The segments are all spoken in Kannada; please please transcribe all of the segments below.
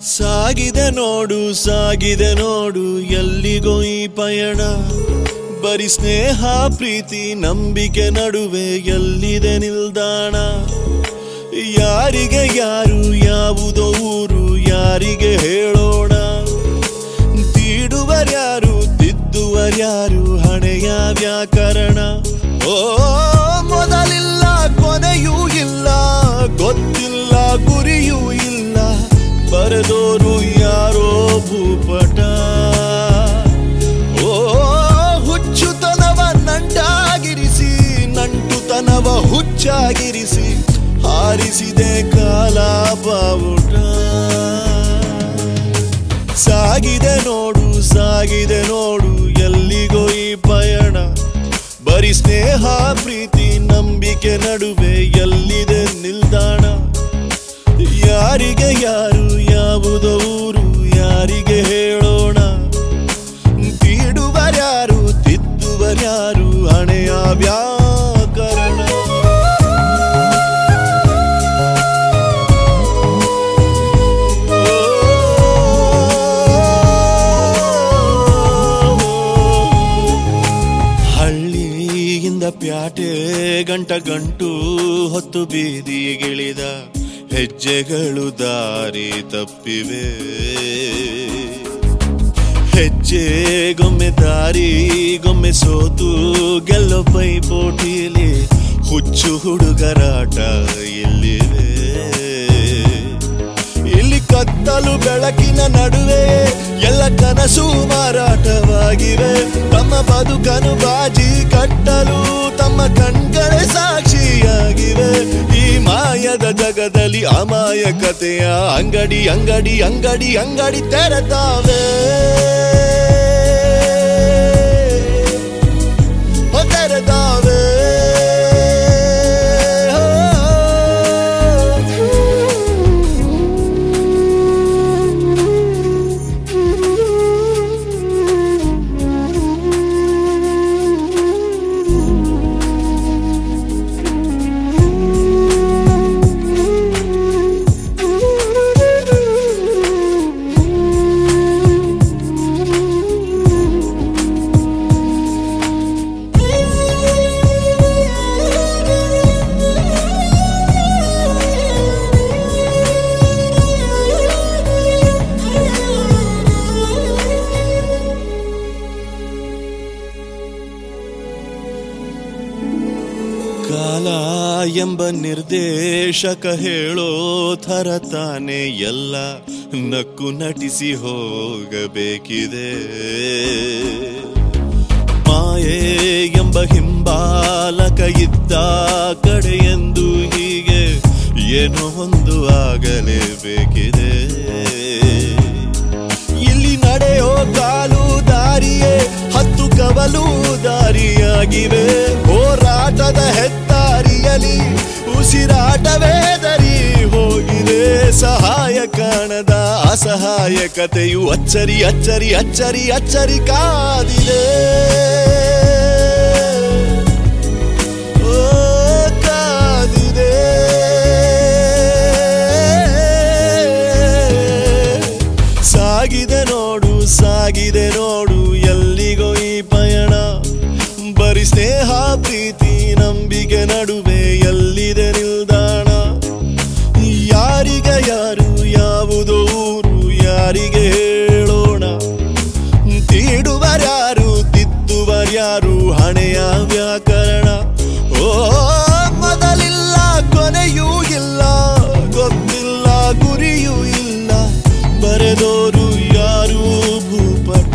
ಸಾಗಿದೆ ನೋಡು ಸಾಗಿದೆ ನೋಡು ಎಲ್ಲಿಗೋ ಈ ಪಯಣ ಬರೀ ಸ್ನೇಹ ಪ್ರೀತಿ ನಂಬಿಕೆ ನಡುವೆ ಎಲ್ಲಿದೆ ನಿಲ್ದಾಣ ಯಾರಿಗೆ ಯಾರು ಯಾವುದೋ ಊರು ಯಾರಿಗೆ ಹೇಳೋಣ ತೀಡುವರ್ಯಾರು ತಿದ್ದುವರ್ಯಾರು ಹಣೆಯ ವ್ಯಾಕರಣ ಓ ಮೊದಲಿಲ್ಲ ಕೊನೆಯೂ ಇಲ್ಲ ಗೊತ್ತಿಲ್ಲ ಗುರಿಯೂ ಇಲ್ಲ ಬರೆದೋರು ಯಾರೋ ಭೂಪಟ ಓ ಹುಚ್ಚುತನವ ನಂಟಾಗಿರಿಸಿ ನಂಟುತನವ ಹುಚ್ಚಾಗಿರಿಸಿ ಹಾರಿಸಿದೆ ಕಾಲ ಬಾವುಟ ಸಾಗಿದೆ ನೋಡು ಸಾಗಿದೆ ನೋಡು ಎಲ್ಲಿಗೋ ಈ ಪಯಣ ಬರೀ ಸ್ನೇಹ ಪ್ರೀತಿ ನಂಬಿಕೆ ನಡುವೆ ಎಲ್ಲಿದೆ ನಿಲ್ದಾಣ ಯಾರಿಗೆ ಯಾರು ಯಾವುದೋ ಊರು ಯಾರಿಗೆ ಹೇಳೋಣ ತೀಡುವರ್ಯಾರು ತಿದ್ದುವರ್ಯಾರು ಹಣೆಯ ವ್ಯಾಕರಣ ಹಳ್ಳಿಯಿಂದ ಪ್ಯಾಟೆ ಗಂಟ ಗಂಟು ಹೊತ್ತು ಬೀದಿಗಿಳಿದ ಹೆಜ್ಜೆಗಳು ದಾರಿ ತಪ್ಪಿವೆ ಹೆಜ್ಜೆಗೊಮ್ಮೆ ದಾರಿ ಗೊಮ್ಮೆ ಸೋತು ಗೆಲ್ಲೋ ಪೈಪೋಟಿಲಿ ಹುಚ್ಚು ಹುಡುಗರಾಟ ಇಲ್ಲಿವೆ ಇಲ್ಲಿ ಕತ್ತಲು ಬೆಳಕಿನ ನಡುವೆ ಎಲ್ಲ ಕನಸು ಮಾರಾಟವಾಗಿವೆ ತಮ್ಮ ಬದುಕನು ಬಾಜಿ ಕಟ್ಟಲು ತಮ್ಮ ಕಣ್ಗಳೇ ಸಾಕ್ಷಿಯಾಗಿವೆ ಈ ಮಾಯದ ಜಗದಲ್ಲಿ ಅಮಾಯಕತೆಯ ಅಂಗಡಿ ಅಂಗಡಿ ಅಂಗಡಿ ಅಂಗಡಿ ತೆರೆತಾವೆ ಓ, ತೆರೆದಾವೆ ಕಾಲ ಎಂಬ ನಿರ್ದೇಶಕ ಹೇಳೋ ಥರ ತಾನೆ ಎಲ್ಲ ನಕ್ಕು ನಟಿಸಿ ಹೋಗಬೇಕಿದೆ ಮಾಯೆ ಎಂಬ ಹಿಂಬಾಲಕ ಇದ್ದ ಕಡೆ ಎಂದು ಹೀಗೆ ಏನೋ ಒಂದು ಆಗಲೇಬೇಕಿದೆ ಇಲ್ಲಿ ನಡೆಯೋ ಕಾಲು ದಾರಿಯೇ ಹತ್ತು ಕವಲು ದಾರಿಯಾಗಿವೆ ಹೋರಾಟದ ಹೆದ್ದಾರಿಯಲಿ ಉಸಿರಾಟವೇ ದರಿ ಹೋಗಿದೆ ಸಹಾಯ ಕಾಣದ ಅಸಹಾಯಕತೆಯು ಅಚ್ಚರಿ ಅಚ್ಚರಿ ಅಚ್ಚರಿ ಅಚ್ಚರಿ ಕಾದಿದೆ ಓ ಕಾದಿದೆ ಸಾಗಿದೆ ನೋಡು ಸಾಗಿದೆ ನೋಡು ಎಲ್ಲಿಗೋ ಈ ಪಯಣ ಬರೀ ಸ್ನೇಹ ಪ್ರೀತಿ ನಂಬಿಕೆ ನಡುವೆ ಎಲ್ಲಿದೆ ನಿಲ್ದಾಣ ಯಾರಿಗೆ ಯಾರು ಯಾವುದೋ ಊರು ಯಾರಿಗೆ ಹೇಳೋಣ ತೀಡುವರ್ಯಾರು ತಿದ್ದುವರ್ಯಾರು ಹಣೆಯ ವ್ಯಾಕರಣ ಓ ಮೊದಲಿಲ್ಲ ಕೊನೆಯೂ ಇಲ್ಲ ಗೊತ್ತಿಲ್ಲ ಗುರಿಯೂ ಇಲ್ಲ ಬರೆದೋರು ಯಾರು ಭೂಪಟ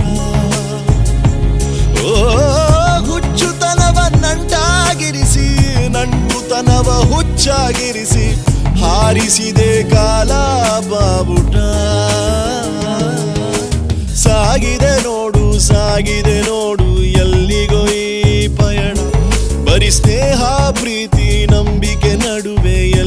ಓ ಹುಚ್ಚುತನವ ನಂಟಾಗಿರಿಸಿ ನಂಟುತನವ ಹುಚ್ಚಾಗಿರಿಸಿ ಹಾರಿಸಿದೆ ಕಾಲ ಬಾವುಟ ಸಾಗಿದೆ ನೋಡು ಸಾಗಿದೆ ನೋಡು ಎಲ್ಲಿಗೋ ಈ ಪಯಣ ಬರೀ ಸ್ನೇಹ ಪ್ರೀತಿ ನಂಬಿಕೆ ನಡುವೆ